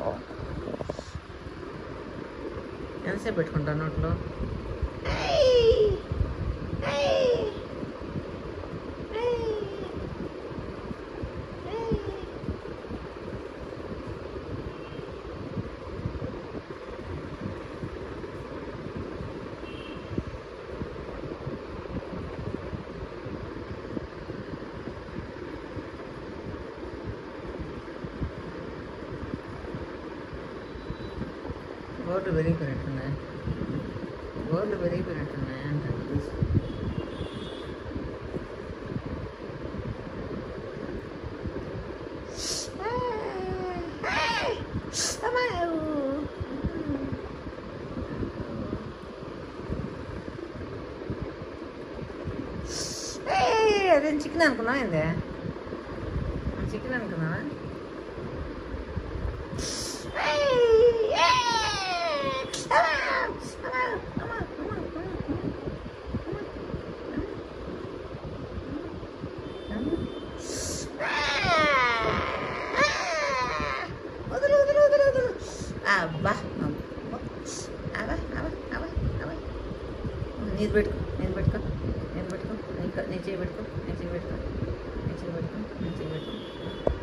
ఎంతసేపు పెట్టుకుంటావు నోట్లో గోర్లు పెరిగిపోయినట్టున్నాయి గోర్లు పెరిగిపోయినట్టున్నాయి అంటారు అదేం చికెన్ అనుకున్నావా ఏందే చికెన్ అనుకున్నావా వదులు వదులు వదులు వదులు అబ్బా అబ్బా అబ్బా అబ్బా అబ్బా నీది పెట్టుకో నేను పెట్టుకో నేను పెట్టుకో ఇంకా నీ చేయి పెట్టుకో నీ చేయి పెట్టుకో నీ చేయి పెట్టుకో నీ చేయి పెట్టుకో